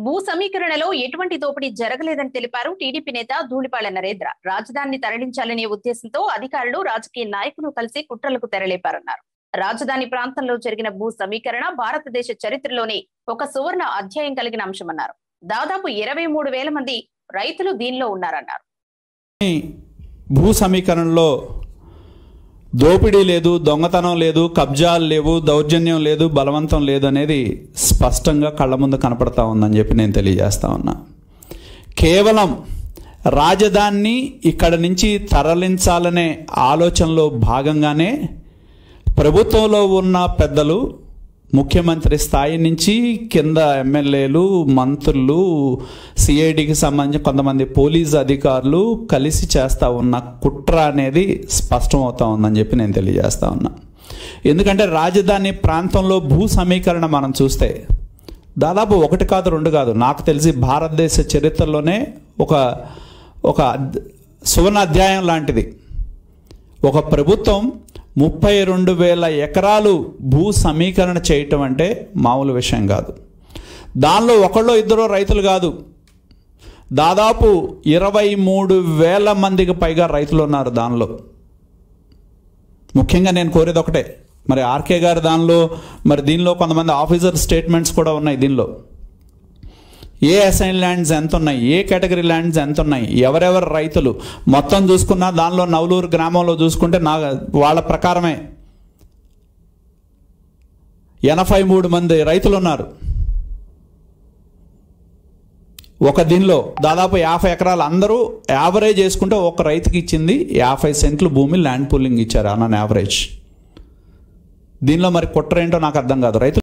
భూ సమీకరణలో ఎటువంటి దోపిడీ జరగలేదని తెలిపారు టీడీపీ నేత ధూళిపాళ్ల నరేంద్ర రాజధానిని తరలించాలనే ఉద్దేశంతో అధికారులు రాజకీయ నాయకులు కలిసి కుట్రలకు తెరలేపారన్నారు రాజధాని ప్రాంతంలో జరిగిన భూ సమీకరణ భారతదేశ చరిత్రలోనే ఒక సువర్ణ అధ్యాయం కలిగిన అంశమన్నారు దాదాపు ఇరవై మూడు వేల మంది రైతులు దీనిలో ఉన్నారన్నారు భూ సమీకరణలో దోపిడీ లేదు దొంగతనం లేదు కబ్జాలు లేవు దౌర్జన్యం లేదు బలవంతం లేదు అనేది స్పష్టంగా కళ్ళ ముందు కనపడతా ఉందని చెప్పి నేను తెలియజేస్తా ఉన్నా కేవలం రాజధానిని ఇక్కడ నుంచి తరలించాలనే ఆలోచనలో భాగంగానే ప్రభుత్వంలో ఉన్న పెద్దలు ముఖ్యమంత్రి స్థాయి నుంచి కింద ఎమ్మెల్యేలు మంత్రులు సిఐడికి సంబంధించిన కొంతమంది పోలీస్ అధికారులు కలిసి చేస్తూ ఉన్న కుట్ర అనేది స్పష్టమవుతా ఉందని చెప్పి నేను తెలియజేస్తా ఉన్నా ఎందుకంటే రాజధాని ప్రాంతంలో భూ సమీకరణ మనం చూస్తే దాదాపు ఒకటి కాదు రెండు కాదు నాకు తెలిసి భారతదేశ చరిత్రలోనే ఒక ఒక అద్- సువర్ణ అధ్యాయం లాంటిది ఒక ప్రభుత్వం ముప్పై రెండు వేల ఎకరాలు భూ సమీకరణ చేయటం అంటే మామూలు విషయం కాదు దానిలో ఒకళ్ళో ఇద్దరు రైతులు కాదు దాదాపు ఇరవై మూడు వేల మందికి పైగా రైతులు ఉన్నారు దానిలో ముఖ్యంగా నేను కోరేది ఒకటే మరి ఆర్కే గారి దానిలో మరి దీనిలో కొంతమంది ఆఫీసర్ స్టేట్మెంట్స్ కూడా ఉన్నాయి దీనిలో ఏ అసైన్ ల్యాండ్స్ ఎంత ఉన్నాయి ఏ కేటగిరీ ల్యాండ్స్ ఎంత ఉన్నాయి ఎవరెవరు రైతులు మొత్తం చూసుకున్నా దానిలో నవలూరు గ్రామంలో చూసుకుంటే నా వాళ్ళ ప్రకారమే ఎనభై మూడు మంది రైతులు ఉన్నారు ఒక దీనిలో దాదాపు యాభై ఎకరాలు అందరూ యావరేజ్ చేసుకుంటే ఒక రైతుకి ఇచ్చింది యాభై సెంట్లు భూమి ల్యాండ్ పూలింగ్ ఇచ్చారు అన్న యావరేజ్ దీనిలో మరి కుట్ర ఏంటో నాకు అర్థం కాదు రైతులు